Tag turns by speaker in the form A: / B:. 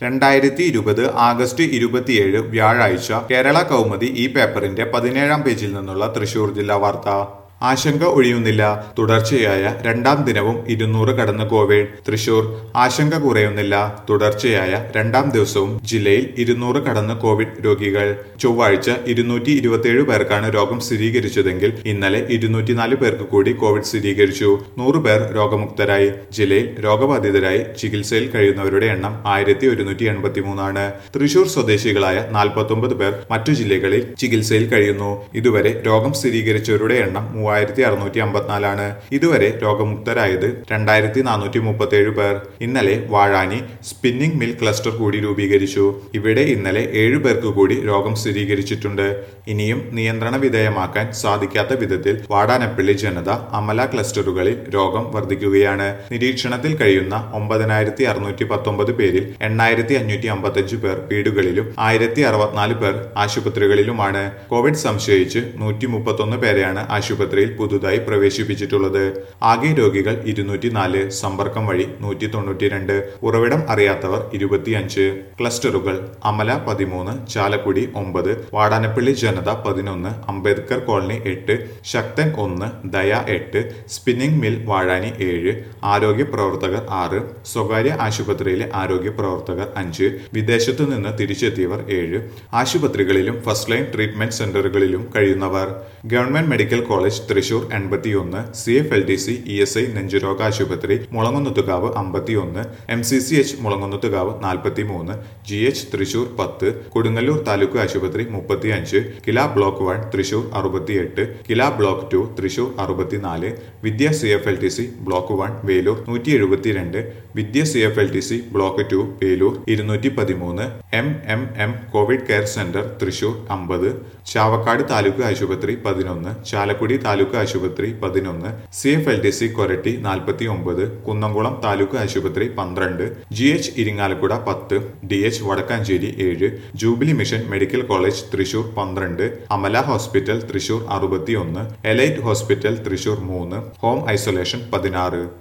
A: രണ്ടായിരത്തി ഇരുപത് ആഗസ്റ്റ് ഇരുപത്തിയേഴ് വ്യാഴാഴ്ച കേരള കൗമുദി ഈ പേപ്പറിന്റെ പതിനേഴാം പേജിൽ നിന്നുള്ള തൃശൂർ ജില്ലാ വാർത്ത ആശങ്ക ഒഴിയുന്നില്ല തുടർച്ചയായ രണ്ടാം ദിനവും ഇരുന്നൂറ് കടന്ന് കോവിഡ് തൃശൂർ ആശങ്ക കുറയുന്നില്ല തുടർച്ചയായ രണ്ടാം ദിവസവും ജില്ലയിൽ ഇരുന്നൂറ് കടന്ന് കോവിഡ് രോഗികൾ ചൊവ്വാഴ്ച ഇരുന്നൂറ്റി ഇരുപത്തിയേഴ് പേർക്കാണ് രോഗം സ്ഥിരീകരിച്ചതെങ്കിൽ ഇന്നലെ ഇരുന്നൂറ്റിനാല് പേർക്ക് കൂടി കോവിഡ് സ്ഥിരീകരിച്ചു നൂറ് പേർ രോഗമുക്തരായി ജില്ലയിൽ രോഗബാധിതരായി ചികിത്സയിൽ കഴിയുന്നവരുടെ എണ്ണം ആയിരത്തി ഒരുന്നൂറ്റി എൺപത്തി മൂന്നാണ് തൃശൂർ സ്വദേശികളായ നാൽപ്പത്തൊമ്പത് പേർ മറ്റു ജില്ലകളിൽ ചികിത്സയിൽ കഴിയുന്നു ഇതുവരെ രോഗം സ്ഥിരീകരിച്ചവരുടെ എണ്ണം മൂവായിരത്തി അറുന്നൂറ്റി അമ്പത്തിനാലാണ് ഇതുവരെ രോഗമുക്തരായത് രണ്ടായിരത്തി നാനൂറ്റി മുപ്പത്തേഴ് പേർ ഇന്നലെ വാഴാനി സ്പിന്നിംഗ് മിൽ ക്ലസ്റ്റർ കൂടി രൂപീകരിച്ചു ഇവിടെ ഇന്നലെ ഏഴു പേർക്ക് കൂടി രോഗം സ്ഥിരീകരിച്ചിട്ടുണ്ട് ഇനിയും നിയന്ത്രണ വിധേയമാക്കാൻ സാധിക്കാത്ത വിധത്തിൽ വാടാനപ്പള്ളി ജനത അമല ക്ലസ്റ്ററുകളിൽ രോഗം വർദ്ധിക്കുകയാണ് നിരീക്ഷണത്തിൽ കഴിയുന്ന ഒമ്പതിനായിരത്തി അറുന്നൂറ്റി പത്തൊമ്പത് പേരിൽ എണ്ണായിരത്തി അഞ്ഞൂറ്റി അമ്പത്തഞ്ച് പേർ വീടുകളിലും ആയിരത്തി അറുപത്തിനാല് പേർ ആശുപത്രികളിലുമാണ് കോവിഡ് സംശയിച്ച് നൂറ്റി മുപ്പത്തൊന്ന് പേരെയാണ് ആശുപത്രിയിൽ പുതുതായി പ്രവേശിപ്പിച്ചിട്ടുള്ളത് ആകെ രോഗികൾ ഇരുന്നൂറ്റി നാല് സമ്പർക്കം വഴി നൂറ്റി തൊണ്ണൂറ്റി രണ്ട് ഉറവിടം അറിയാത്തവർ ഇരുപത്തിയഞ്ച് ക്ലസ്റ്ററുകൾ അമല പതിമൂന്ന് ചാലക്കുടി ഒമ്പത് വാടാനപ്പള്ളി ജനത പതിനൊന്ന് അംബേദ്കർ കോളനി എട്ട് ശക്തൻ ഒന്ന് ദയ എട്ട് സ്പിന്നിംഗ് മിൽ വാഴാനി ഏഴ് ആരോഗ്യ പ്രവർത്തകർ ആറ് സ്വകാര്യ ആശുപത്രിയിലെ ആരോഗ്യ പ്രവർത്തകർ അഞ്ച് വിദേശത്തു നിന്ന് തിരിച്ചെത്തിയവർ ഏഴ് ആശുപത്രികളിലും ഫസ്റ്റ് ലൈൻ ട്രീറ്റ്മെന്റ് സെന്ററുകളിലും കഴിയുന്നവർ ഗവൺമെന്റ് മെഡിക്കൽ കോളേജ് തൃശൂർ എൺപത്തിയൊന്ന് C F L T C E S I നെഞ്ചുരോഗ ആശുപത്രി മുളങ്ങുന്നത്തുകാവ് അമ്പത്തിയൊന്ന് M C C H Mulangunnathukavu നാൽപ്പത്തി മൂന്ന് ജി എച്ച് തൃശൂർ പത്ത് കൊടുങ്ങല്ലൂർ താലൂക്ക് ആശുപത്രി മുപ്പത്തിയഞ്ച് കില ബ്ലോക്ക് വൺ തൃശൂർ അറുപത്തിയെട്ട് കില ബ്ലോക്ക് ടു തൃശൂർ അറുപത്തിനാല് Vidya C F L T C block one Velur നൂറ്റി എഴുപത്തിരണ്ട് Vidya C F L T C block two Velur ഇരുന്നൂറ്റി പതിമൂന്ന് M M M covid care centre Thrissur അമ്പത് ചാവക്കാട് താലൂക്ക് ആശുപത്രി പതിനൊന്ന് ചാലക്കുടി താലൂക്ക് ആശുപത്രി പതിനൊന്ന് C F L T C Koratty നാൽപ്പത്തി ഒമ്പത് കുന്നംകുളം താലൂക്ക് ആശുപത്രി പന്ത്രണ്ട് ജി എച്ച് ഇരിങ്ങാലക്കുട പത്ത് ഡി എച്ച് വടക്കാഞ്ചേരി ഏഴ് jubilee mission medical college Thrissur പന്ത്രണ്ട് അമല ഹോസ്പിറ്റൽ തൃശൂർ അറുപത്തിയൊന്ന് എലൈറ്റ് ഹോസ്പിറ്റൽ തൃശൂർ മൂന്ന് ഹോം ഐസൊലേഷൻ പതിനാറ്